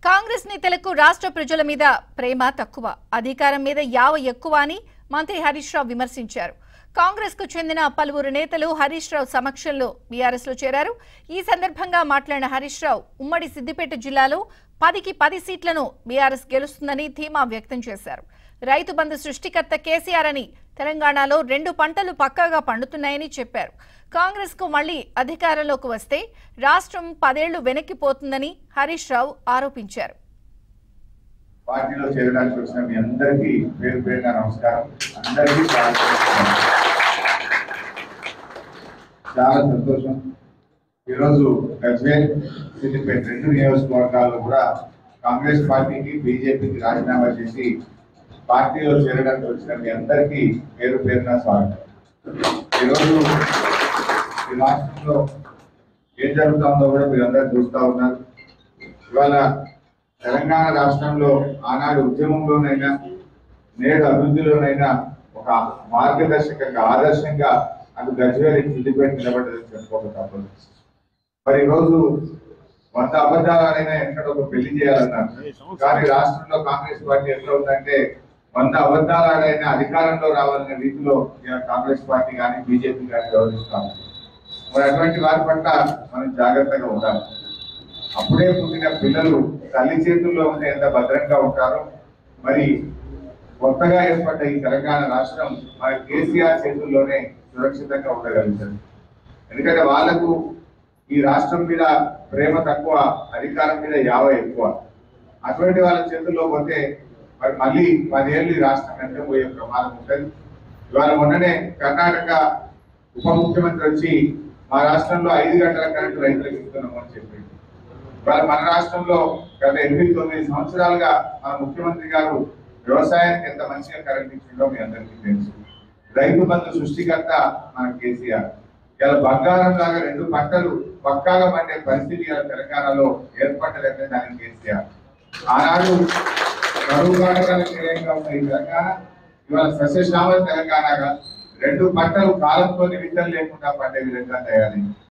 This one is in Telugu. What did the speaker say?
కాంగ్రెస్ నేతలకు రాష్ట్ర ప్రజల మీద ప్రేమ తక్కువ అధికారం మీద యావ ఎక్కువ అని మంత్రి హరీష్ రావు విమర్శించారు కాంగ్రెస్ కు చెందిన పలువురు నేతలు హరీష్ రావు సమక్షంలో బీఆర్ఎస్ లో చేరారు ఈ సందర్భంగా మాట్లాడిన హరీష్ రావు ఉమ్మడి సిద్దిపేట జిల్లాలో పదికి పది సీట్లను బీఆర్ఎస్ గెలుస్తుందని ధీమా వ్యక్తం చేశారు రైతు బంధు సృష్టికర్త కేసీఆర్ అని తెలంగాణలో రెండు పంటలు పక్కాగా పండుతున్నాయని చెప్పారు కాంగ్రెస్ కు మళ్లీ అధికారంలోకి వస్తే రాష్ట్రం పదేళ్లు వెనక్కిపోతుందని హరీష్ రావు ఆరోపించారు పార్టీలో చేరడానికి వచ్చిన మీ అందరికీ పేరు పేరున నమస్కారం అందరికీ స్వాగతం. చాలా సంతోషం ఈరోజు గజ్వేల్ సిద్దిపేట రెండు నియోజకవర్గాల్లో కూడా కాంగ్రెస్ పార్టీకి బీజేపీకి రాజీనామా చేసి పార్టీలో చేరడానికి వచ్చిన మీ అందరికీ పేరు పేరున స్వాగతం ఈరోజు ఈ రాష్ట్రంలో ఏం జరుగుతుందో కూడా మీరందరూ చూస్తా ఉన్నారు ఇవాళ తెలంగాణ రాష్ట్రంలో ఆనాడు ఉద్యమంలోనైనా నేడు అభివృద్ధిలోనైనా ఒక మార్గదర్శకంగా ఆదర్శంగా అది గజ్వేల్ సిద్దిపేట నిలబడ్డదని చెప్పుకోక తప్పదు మరి ఈరోజు వంద అబద్ధాలైనా ఎక్కడ ఒక పెళ్లి చేయాలన్నారు కానీ రాష్ట్రంలో కాంగ్రెస్ పార్టీ ఎట్లా ఉందంటే వంద అబద్ధాలైనా అధికారంలో రావాలనే రీతిలో ఇవాళ కాంగ్రెస్ పార్టీ కానీ బీజేపీ కానీ వ్యవహరిస్తాము మరి అటువంటి వారి పట్ల మనం జాగ్రత్తగా ఉండాలి అప్పుడే పుట్టిన పిల్లలు తల్లి చేతుల్లో ఉంటే ఎంత భద్రంగా ఉంటారో మరి కొత్తగా ఏర్పడ్డ ఈ తెలంగాణ రాష్ట్రం మన కేసీఆర్ చేతుల్లోనే సురక్షితంగా ఉండగలుగుతుంది ఎందుకంటే వాళ్ళకు ఈ రాష్ట్రం మీద ప్రేమ తక్కువ అధికారం మీద యావ ఎక్కువ అటువంటి వాళ్ళ చేతుల్లో పోతే మరి మళ్ళీ పదేళ్ళు ఈ రాష్ట్రం వెంట పోయే ప్రమాదం ఉంటుంది ఇవాళ మొన్ననే కర్ణాటక ఉప ముఖ్యమంత్రి వచ్చి మా రాష్ట్రంలో ఐదు గంటల కరెంటు రైతులకు ఇస్తున్నాము అని చెప్పింది ఇవాళ మన రాష్ట్రంలో గత ఎనిమిది తొమ్మిది సంవత్సరాలుగా మన ముఖ్యమంత్రి గారు వ్యవసాయానికి ఎంత మంచిగా కరెంట్ ఇచ్చిందో మీ అందరికీ తెలుసు రైతు బంధు సృష్టికర్త మన కేసీఆర్ ఇలా బంగారం లాగా రెండు పంటలు పక్కాగా పండే పరిస్థితి ఇలా తెలంగాణలో ఏర్పడలేదని దానికి కేసీఆర్ ఆనాడు కరువు కాటకాలకు నిలయంగా ఉన్న ఈ తెలంగాణ ఇవాళ సస్యశ్యామల తెలంగాణగా రెండు పంటలు కాలంతో విత్తనం లేకుండా పండే విధంగా తయారైంది